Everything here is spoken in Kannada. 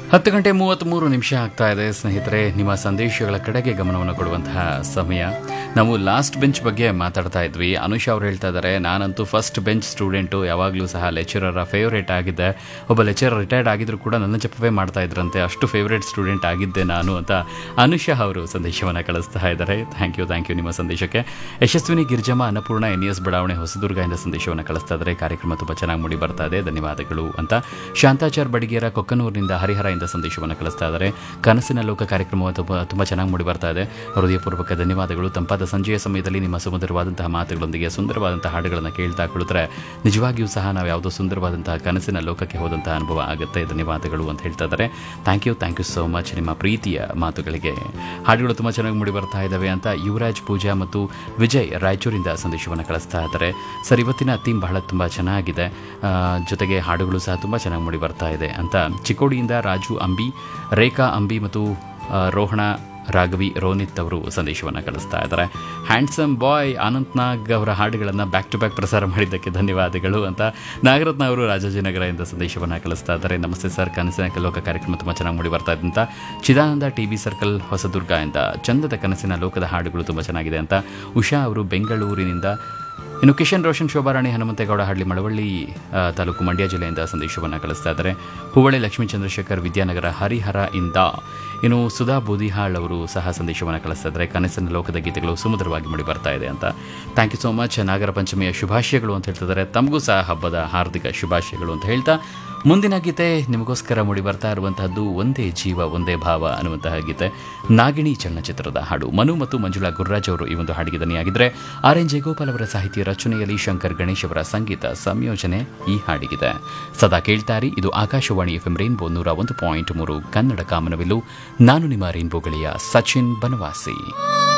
ಹತ್ತು ಗಂಟೆ ಮೂವತ್ತ್ಮೂರು ನಿಮಿಷ ಆಗ್ತಾ ಇದೆ ಸ್ನೇಹಿತರೆ ನಿಮ್ಮ ಸಂದೇಶಗಳ ಕಡೆಗೆ ಗಮನವನ್ನು ಕೊಡುವಂತಹ ಸಮಯ ನಾವು ಲಾಸ್ಟ್ ಬೆಂಚ್ ಬಗ್ಗೆ ಮಾತಾಡ್ತಾ ಇದ್ವಿ ಅನುಷ್ ಅವ್ರು ಹೇಳ್ತಾ ಇದ್ದಾರೆ ನಾನಂತೂ ಫಸ್ಟ್ ಬೆಂಚ್ ಸ್ಟೂಡೆಂಟು ಯಾವಾಗಲೂ ಸಹ ಲೆಕ್ಚರರ ಫೇವರೇಟ್ ಆಗಿದ್ದೆ ಒಬ್ಬ ಲೆಕ್ಚರರ್ ರಿಟೈರ್ಡ್ ಆಗಿದ್ರು ಕೂಡ ನನ್ನ ಜಪವೇ ಮಾಡ್ತಾ ಇದ್ರಂತೆ ಅಷ್ಟು ಫೇವರೇಟ್ ಸ್ಟೂಡೆಂಟ್ ಆಗಿದ್ದೆ ನಾನು ಅಂತ ಅನುಷಾ ಅವರು ಸಂದೇಶವನ್ನು ಕಳಿಸ್ತಾ ಇದ್ದಾರೆ ಥ್ಯಾಂಕ್ ಯು ಥ್ಯಾಂಕ್ ಯು ನಿಮ್ಮ ಸಂದೇಶಕ್ಕೆ ಯಶಸ್ವಿನಿ ಗಿರ್ಜಮ್ಮ ಅನ್ನಪೂರ್ಣ ಎನ್ ಎಸ್ ಬಡಾವಣೆ ಹೊಸದುರ್ಗದಿಂದ ಸಂದೇಶವನ್ನು ಕಳಿಸ್ತಾ ಇದ್ದಾರೆ ಕಾರ್ಯಕ್ರಮ ತುಂಬ ಚೆನ್ನಾಗಿ ಮೂಡಿ ಬರ್ತಾ ಇದೆ ಧನ್ಯವಾದಗಳು ಅಂತ ಶಾಂತಾಚಾರ್ ಬಡಿಗೇರ ಕೊಕ್ಕನೂರಿನಿಂದ ಹರಿಹರದಿಂದ ಸಂದೇಶವನ್ನು ಕಳಿಸ್ತಾ ಇದ್ದಾರೆ ಕನಸಿನ ಲೋಕ ಕಾರ್ಯಕ್ರಮ ತುಂಬ ತುಂಬ ಚೆನ್ನಾಗಿ ಮೂಡಿ ಬರ್ತಾ ಇದೆ ಹೃದಯಪೂರ್ವಕ ಧನ್ಯವಾದಗಳು ತಂಪಾದ ಸಂಜೆಯ ಸಮಯದಲ್ಲಿ ನಿಮ್ಮ ಸುಮಧುರವಾದಂತಹ ಮಾತುಗಳೊಂದಿಗೆ ಸುಂದರವಾದಂತಹ ಹಾಡುಗಳನ್ನು ಕೇಳ್ತಾ ಕುಳಿತರೆ ನಿಜವಾಗಿಯೂ ಸಹ ನಾವು ಯಾವುದೋ ಸುಂದರವಾದಂತಹ ಕನಸಿನ ಲೋಕಕ್ಕೆ ಹೋದಂತಹ ಅನುಭವ ಆಗುತ್ತೆ ಧನ್ಯವಾದಗಳು ಅಂತ ಹೇಳ್ತಾ ಇದ್ದಾರೆ thank you thank you so much ನಿಮ್ಮ ಪ್ರೀತಿಯ ಮಾತುಗಳಿಗೆ ಹಾಡುಗಳು ತುಂಬ ಚೆನ್ನಾಗಿ ಮೂಡಿ ಬರ್ತಾ ಇದ್ದಾವೆ ಅಂತ ಯುವರಾಜ್ ಪೂಜಾ ಮತ್ತು ವಿಜಯ್ ರಾಯಚೂರಿಂದ ಸಂದೇಶವನ್ನು ಕಳಿಸ್ತಾ ಇದ್ದಾರೆ ಸರ್ ಇವತ್ತಿನ ಥೀಮ್ ಬಹಳ ತುಂಬ ಚೆನ್ನಾಗಿದೆ ಆ, ಜೊತೆಗೆ ಹಾಡುಗಳು ಸಹ ತುಂಬ ಚೆನ್ನಾಗಿ ಮೂಡಿ ಬರ್ತಾ ಇದೆ ಅಂತ ಚಿಕ್ಕೋಡಿಯಿಂದ ರಾಜು ಅಂಬಿ ರೇಖಾ ಅಂಬಿ ಮತ್ತು ಆ, ರೋಹಣ ರಾಘವಿ ರೋನಿತ್ ಅವರು ಸಂದೇಶವನ್ನು ಕಳಿಸ್ತಾ ಇದ್ದಾರೆ ಹ್ಯಾಂಡ್ಸಮ್ ಬಾಯ್ ಅನಂತ್ ನಾಗ್ ಅವರ ಹಾಡುಗಳನ್ನು ಬ್ಯಾಕ್ ಟು ಬ್ಯಾಕ್ ಪ್ರಸಾರ ಮಾಡಿದ್ದಕ್ಕೆ ಧನ್ಯವಾದಗಳು ಅಂತ ನಾಗರತ್ನ ಅವರು ರಾಜಾಜಿನಗರದಿಂದ ಸಂದೇಶವನ್ನು ಕಳಿಸ್ತಾ ಇದ್ದಾರೆ ನಮಸ್ತೆ ಸರ್ ಕನಸಿನ ಲೋಕ ಕಾರ್ಯಕ್ರಮ ತುಂಬ ಚೆನ್ನಾಗಿ ಮೂಡಿ ಬರ್ತಾ ಇದೆ ಅಂತ Chidananda T B circle Hosadurga ಇಂದ ಚಂದದ ಕನಸಿನ ಲೋಕದ ಹಾಡುಗಳು ತುಂಬ ಚೆನ್ನಾಗಿದೆ ಅಂತ ಉಷಾ ಅವರು ಬೆಂಗಳೂರಿನಿಂದ ಇನ್ನು ಕಿಶನ್ ರೋಷನ್ ಶೋಭಾರಾಣಿ ಹನುಮಂತೇಗೌಡ ಹಳ್ಳಿ ಮಳವಳ್ಳಿ ಆ, ತಾಲೂಕು ಮಂಡ್ಯ ಜಿಲ್ಲೆಯಿಂದ ಸಂದೇಶವನ್ನು ಕಳಿಸ್ತಾ ಇದ್ದಾರೆ ಹೂವಳೆ ಲಕ್ಷ್ಮೀ ಚಂದ್ರಶೇಖರ್ ವಿದ್ಯಾನಗರ ಹರಿಹರ ಇಂದ ಇನ್ನು ಸುಧಾ ಬೂದಿಹಾಳ್ ಅವರು ಸಹ ಸಂದೇಶವನ್ನು ಕಳಿಸ್ತಾ ಇದ್ದಾರೆ ಕನಸಿನ ಲೋಕದ ಗೀತೆಗಳು ಸುಮಧುರವಾಗಿ ಮೂಡಿ ಬರ್ತಾ ಇದೆ ಅಂತ ಥ್ಯಾಂಕ್ ಯು ಸೋ ಮಚ್ ನಾಗರ ಪಂಚಮಿಯ ಶುಭಾಶಯಗಳು ಅಂತ ಹೇಳ್ತಿದ್ದಾರೆ ತಮಗೂ ಸಹ ಹಬ್ಬದ ಹಾರ್ದಿಕ ಶುಭಾಶಯಗಳು ಅಂತ ಹೇಳ್ತಾ ಮುಂದಿನ ಗೀತೆ ನಿಮಗೋಸ್ಕರ ಮೂಡಿ ಬರ್ತಾ ಇರುವಂತಹದ್ದು ಒಂದೇ ಜೀವ ಒಂದೇ ಭಾವ ಅನ್ನುವಂತಹ ಗೀತೆ ನಾಗಿಣಿ ಚಲನಚಿತ್ರದ ಹಾಡು ಮನು ಮತ್ತು ಮಂಜುಳಾ ಗುರ್ರಾಜ್ ಅವರು ಈ ಒಂದು ಹಾಡಿಗೆ ದನಿಯಾಗಿದ್ದರೆ ಆರ್ ಎನ್ ಜಯಗೋಪಾಲ್ ಅವರ ಸಾಹಿತ್ಯ ರಚನೆಯಲ್ಲಿ ಶಂಕರ್ ಗಣೇಶ್ ಅವರ ಸಂಗೀತ ಸಂಯೋಜನೆ ಈ ಹಾಡಿಗಿದೆ ಸದಾ ಕೇಳ್ತಾರಿ ಇದು ಆಕಾಶವಾಣಿ ಎಫ್ ಎಂ ರೈನ್ಬೋ ನೂರ ಒಂದು ಪಾಯಿಂಟ್ ಮೂರು ಕನ್ನಡ ಕಾಮನವಿಲ್ಲು ನಾನು ನಿಮ್ಮ ರೈನ್ಬೋ ಗೆಳೆಯ ಸಚಿನ್ ಬನವಾಸಿ